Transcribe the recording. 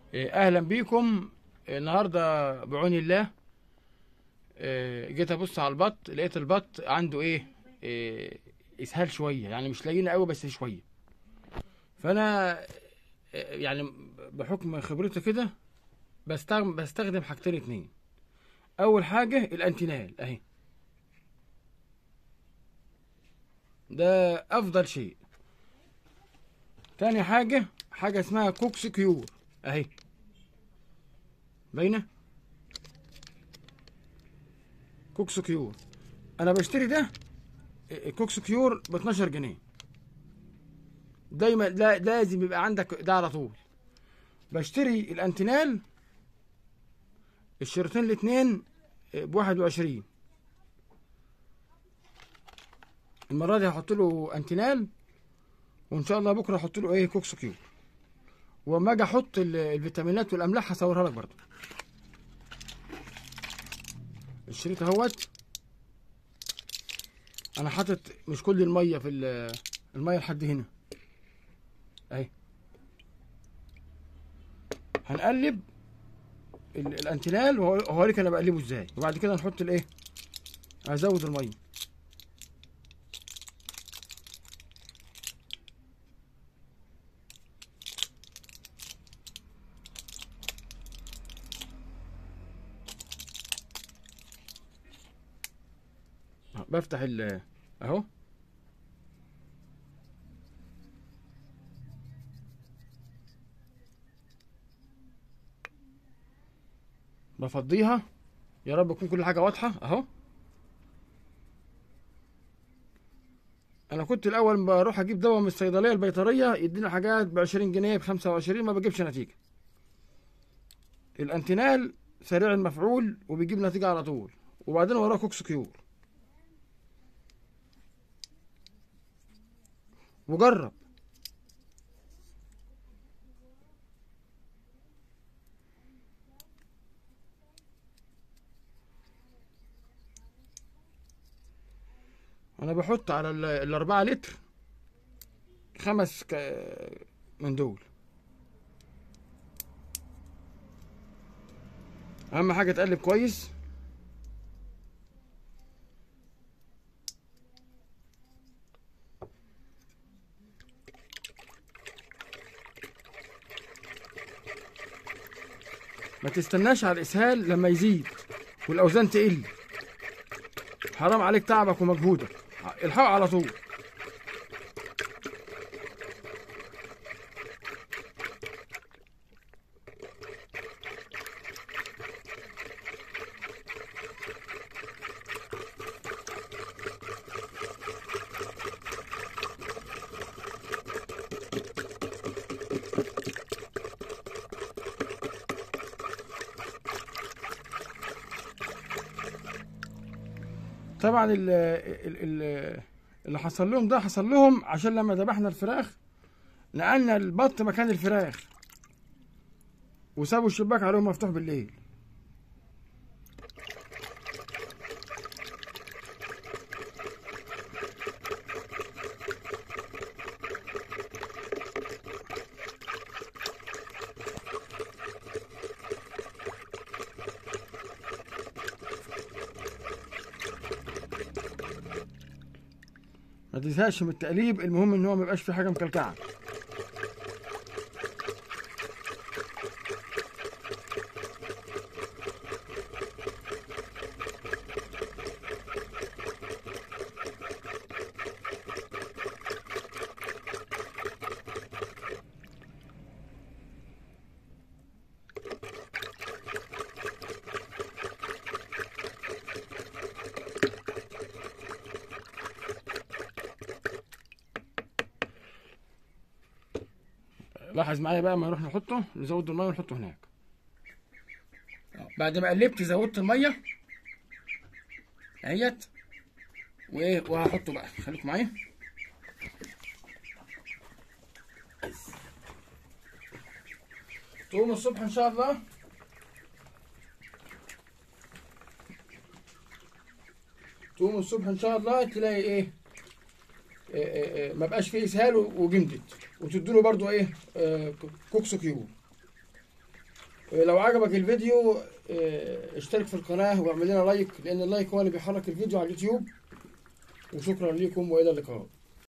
إيه، اهلا بيكم النهارده بعون الله إيه، جيت ابص على البط لقيت البط عنده ايه, إيه اسهال شويه يعني مش لاقينا قوي بس شويه فانا إيه، يعني بحكم خبرتي كده بستخدم بستخدم حاجتين اتنين اول حاجه الانتينال اهي ده افضل شيء تاني حاجه حاجه اسمها كوكس كيور اهي باينه كوكس كيور انا بشتري ده إيه، كوكس كيور ب 12 جنيه دايما لا لازم يبقى عندك ده على طول بشتري الانتينال الشريطين الاتنين ب 21 المره دي هحط له انتينال وان شاء الله بكره احط له ايه كوكس كيور واما اجي احط ال- الفيتامينات والاملاح هصورها لك برضه الشريط اهوت انا حاطط مش كل الميه في ال- الميه لحد هنا اهي هنقلب ال- الانتينال وهوريك انا بقلبه ازاي وبعد كده نحط الايه ازود الميه بفتح ال اهو بفضيها يا رب تكون كل حاجه واضحه اهو انا كنت الاول بروح اجيب دواء من الصيدليه البيطريه يدينا حاجات ب 20 جنيه ب 25 ما بجيبش نتيجه الانتينال سريع المفعول وبيجيب نتيجه على طول وبعدين وراه كوكس كيور وجرب انا بحط على ال- الاربعة لتر خمس ك- من دول اهم حاجة تقلب كويس ما تستناش على الاسهال لما يزيد والاوزان تقل حرام عليك تعبك ومجهودك الحق على طول طبعا ال ال ال اللي حصل لهم ده حصل لهم عشان لما ذبحنا الفراخ نقلنا البط مكان الفراخ وسابوا الشباك عليهم مفتوح بالليل ما تزهقش من التقليب المهم ان هو ما يبقاش في حاجه مكلكعه لاحظ معايا بقى ما نروح نحطه نزود الميه ونحطه هناك بعد ما قلبت زودت الميه اهيت وايه وهحطه بقى خليكم معايا تقوم الصبح ان شاء الله تقوم الصبح ان شاء الله تلاقي ايه, إيه, إيه, إيه ما بقاش فيه اسهال وجمدت وتديله برضو ايه آه كوكس كيو آه، لو عجبك الفيديو آه، اشترك في القناة واعمل لنا لايك لأن اللايك هو اللي بيحرك الفيديو على اليوتيوب وشكرا لكم وإلى اللقاء